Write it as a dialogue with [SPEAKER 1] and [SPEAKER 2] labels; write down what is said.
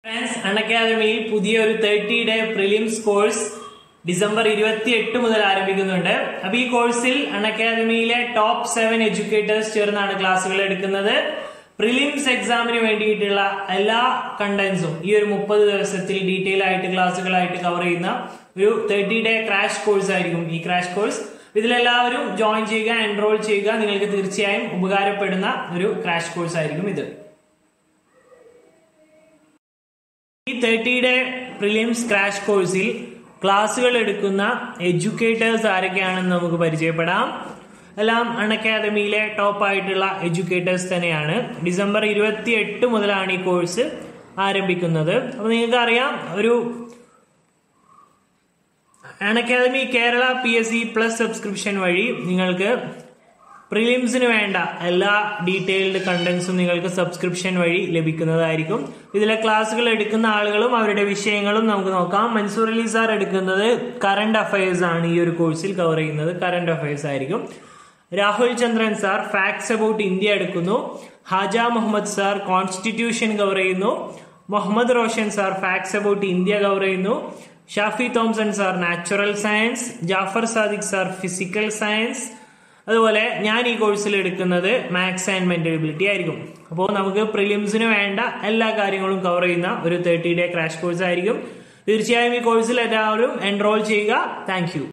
[SPEAKER 1] friends അൺ അക്കാദമിയിൽ പുതിയ ഒരു thirty day prelims course December ഇരുപത്തി എട്ട് മുതൽ ആരംഭിക്കുന്നുണ്ട് അപ്പൊ ഈ കോഴ്സിൽ അൺ അക്കാദമിയിലെ ടോപ്പ് സെവൻ എഡ്യൂക്കേറ്റേഴ്സ് ചേർന്നാണ് ക്ലാസ്സുകൾ എടുക്കുന്നത് പ്രിലിംസ് എക്സാമിന് വേണ്ടിയിട്ടുള്ള എല്ലാ കണ്ടന്റ്സും ഈ ഒരു മുപ്പത് ദിവസത്തിൽ ഡീറ്റെയിൽ ആയിട്ട് ക്ലാസ്സുകളായിട്ട് കവർ ചെയ്യുന്ന ഒരു തേർട്ടി ഡേ ക്രാഷ് കോഴ്സ് ആയിരിക്കും ഈ ക്രാഷ് കോഴ്സ് ഇതിലെല്ലാവരും ജോയിൻ ചെയ്യുക എൻറോൾ ചെയ്യുക നിങ്ങൾക്ക് തീർച്ചയായും ഉപകാരപ്പെടുന്ന ഒരു ക്രാഷ് കോഴ്സ് ആയിരിക്കും ഇത് ഈ തേർട്ടി ഡേ പ്രിലിംസ് ക്രാഷ് കോഴ്സിൽ ക്ലാസ്സുകൾ എടുക്കുന്ന എഡ്യൂക്കേറ്റേഴ്സ് ആരൊക്കെയാണെന്ന് നമുക്ക് പരിചയപ്പെടാം എല്ലാം അൺ അക്കാദമിയിലെ ടോപ്പ് ആയിട്ടുള്ള എഡ്യൂക്കേറ്റേഴ്സ് തന്നെയാണ് ഡിസംബർ ഇരുപത്തി എട്ട് മുതലാണ് ഈ കോഴ്സ് ആരംഭിക്കുന്നത് അപ്പൊ നിങ്ങൾക്ക് അറിയാം ഒരു Unacademy Kerala P S C plus subscription വഴി നിങ്ങൾക്ക് പ്രിലിംസിന് വേണ്ട എല്ലാ ഡീറ്റെയിൽഡ് കണ്ടന്റ്സും നിങ്ങൾക്ക് സബ്സ്ക്രിപ്ഷൻ വഴി ലഭിക്കുന്നതായിരിക്കും ഇതിലെ ക്ലാസ്സുകൾ എടുക്കുന്ന ആളുകളും അവരുടെ വിഷയങ്ങളും നമുക്ക് നോക്കാം മൻസൂർ അലി സാർ എടുക്കുന്നത് കറണ്ട് അഫയേഴ്സ് ആണ് ഈ ഒരു കോഴ്സിൽ കവർ ചെയ്യുന്നത് കറണ്ട് അഫയേഴ്സ് ആയിരിക്കും Rahul Chandran sir facts about India എടുക്കുന്നു Haja Muhammad sir constitution cover ചെയ്യുന്നു Muhammad Roshan sir facts about India cover ചെയ്യുന്നു Shafi Thomson sir natural science Jafar Sadiq sir physical science അതുപോലെ ഞാൻ ഈ കോഴ്സിൽ എടുക്കുന്നത് മാത്സ് ആൻഡ് മെന്റബിലിറ്റി ആയിരിക്കും അപ്പോൾ നമുക്ക് പ്രിലിംസിന് വേണ്ട എല്ലാ കാര്യങ്ങളും കവർ ചെയ്യുന്ന ഒരു തേർട്ടി ഡേ ക്രാഷ് കോഴ്സ് ആയിരിക്കും തീർച്ചയായും ഈ കോഴ്സിൽ എല്ലാവരും എൻറോൾ ചെയ്യുക താങ്ക്